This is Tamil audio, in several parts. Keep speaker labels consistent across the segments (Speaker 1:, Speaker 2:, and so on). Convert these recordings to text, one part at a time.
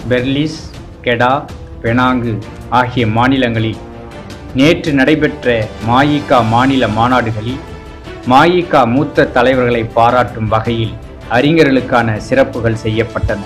Speaker 1: பெர்லிஸ் கெடா பெனாங்கு ஆகிய மாநிலங்களில் நேற்று நடைபெற்ற மாயிகா மாநில மாநாடுகளில் மாயிகா மூத்த தலைவர்களை பாராட்டும் வகையில் அறிஞர்களுக்கான சிறப்புகள் செய்யப்பட்டன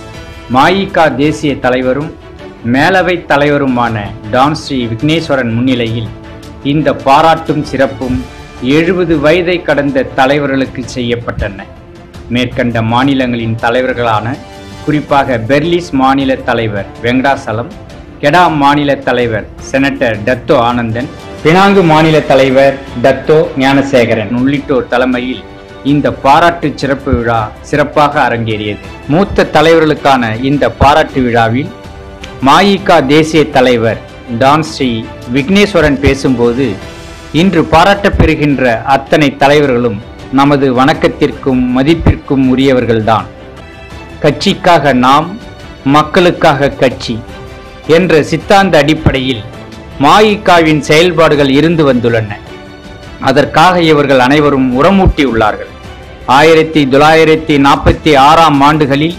Speaker 1: மாயிகா தேசிய தலைவரும் மேலவை தலைவருமான டான் ஸ்ரீ விக்னேஸ்வரன் முன்னிலையில் இந்த பாராட்டும் சிறப்பும் எழுபது வயதை கடந்த தலைவர்களுக்கு செய்யப்பட்டன மேற்கண்ட மாநிலங்களின் தலைவர்களான குறிப்பாக பெர்லிஸ் மாநில தலைவர் வெங்கடாசலம் கெடா மாநில தலைவர் செனட்டர் டத்தோ ஆனந்தன் பினாங்கு மாநில தலைவர் டத்தோ ஞானசேகரன் உள்ளிட்டோர் தலைமையில் இந்த பாராட்டு சிறப்பு விழா சிறப்பாக அரங்கேறியது மூத்த தலைவர்களுக்கான இந்த பாராட்டு விழாவில் மாயிகா தேசிய தலைவர் டான் ஸ்ரீ விக்னேஸ்வரன் பேசும்போது இன்று பாராட்டப் பெறுகின்ற அத்தனை தலைவர்களும் நமது வணக்கத்திற்கும் மதிப்பிற்கும் உரியவர்கள்தான் கட்சிக்காக நாம் மக்களுக்காக கட்சி என்ற சித்தாந்த அடிப்படையில் மாயிகாவின் செயல்பாடுகள் இருந்து வந்துள்ளன அதற்காக இவர்கள் அனைவரும் உரமூட்டியுள்ளார்கள் ஆயிரத்தி தொள்ளாயிரத்தி நாற்பத்தி ஆறாம் ஆண்டுகளில்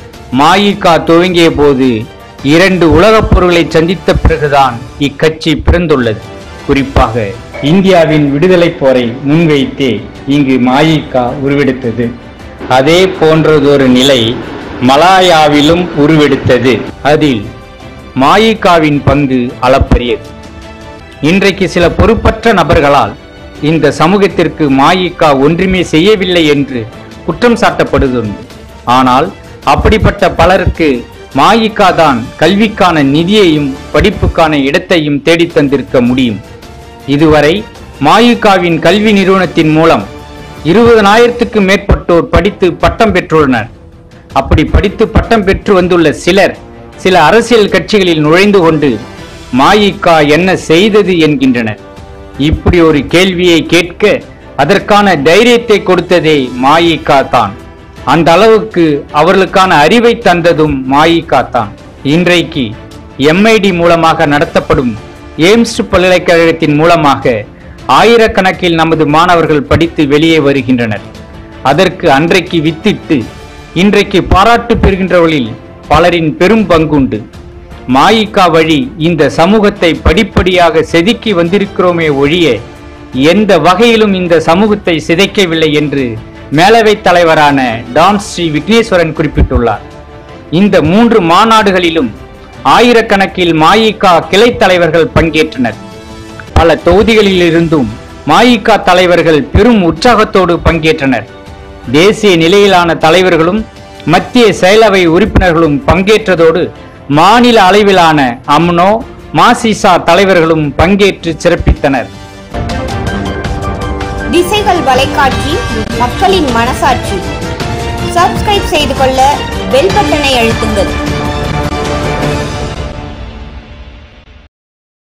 Speaker 1: மாயிகா துவங்கிய போது இரண்டு உலகப் பொருளை சந்தித்த பிறகுதான் இக்கட்சி பிறந்துள்ளது குறிப்பாக இந்தியாவின் விடுதலைப் போரை முன்வைத்தே இங்கு மாயிகா உருவெடுத்தது அதே போன்றதொரு நிலை மலாயாவிலும் உருவெடுத்தது அதில் மாயிகாவின் பங்கு அளப்பரியது இன்றைக்கு சில பொறுப்பற்ற நபர்களால் இந்த சமூகத்திற்கு மாயிகா ஒன்றுமே செய்யவில்லை என்று குற்றம் சாட்டப்படுதுண்டு ஆனால் அப்படிப்பட்ட பலருக்கு மாயிகா தான் கல்விக்கான நிதியையும் படிப்புக்கான இடத்தையும் தேடித் தந்திருக்க முடியும் இதுவரை மாயிகாவின் கல்வி நிறுவனத்தின் மூலம் இருபதனாயிரத்துக்கு மேற்பட்டோர் படித்து பட்டம் பெற்றுள்ளனர் அப்படி படித்து பட்டம் பெற்று வந்துள்ள சிலர் சில அரசியல் கட்சிகளில் நுழைந்து கொண்டு மாயிகா என்ன செய்தது என்கின்றனர் இப்படி ஒரு கேள்வியை கேட்க அதற்கான தைரியத்தை கொடுத்ததே மாயிகா தான் அந்த அளவுக்கு அவர்களுக்கான அறிவை தந்ததும் மாயிகா தான் இன்றைக்கு எம்ஐடி மூலமாக நடத்தப்படும் எய்ம்ஸ் பல்கலைக்கழகத்தின் மூலமாக ஆயிரக்கணக்கில் நமது மாணவர்கள் படித்து வெளியே வருகின்றனர் அதற்கு அன்றைக்கு வித்திட்டு இன்றைக்கு பாராட்டு பெறுகின்றவர்களில் பலரின் பெரும் பங்குண்டு மாயிகா வழி இந்த சமூகத்தை படிப்படியாக செதுக்கி வந்திருக்கிறோமே ஒழிய எந்த வகையிலும் இந்த சமூகத்தை சிதைக்கவில்லை என்று மேலவைத் தலைவரான டான் ஸ்ரீ விக்னேஸ்வரன் குறிப்பிட்டுள்ளார் இந்த மூன்று மாநாடுகளிலும் ஆயிரக்கணக்கில் மாயிகா கிளை தலைவர்கள் பங்கேற்றனர் பல தொகுதிகளிலிருந்தும் மாயிகா தலைவர்கள் பெரும் உற்சாகத்தோடு பங்கேற்றனர் தேசிய நிலையிலான தலைவர்களும் மத்திய செயலவை உறுப்பினர்களும் பங்கேற்றதோடு மாநில அளவிலான அம்னோ மாசிசா தலைவர்களும் பங்கேற்று சிறப்பித்தனர்
Speaker 2: திசைகள் வலைக்காட்சி மக்களின் மனசாட்சி சப்ஸ்கிரைப் செய்து கொள்ள பெல் பட்டனை அழுத்துங்கள்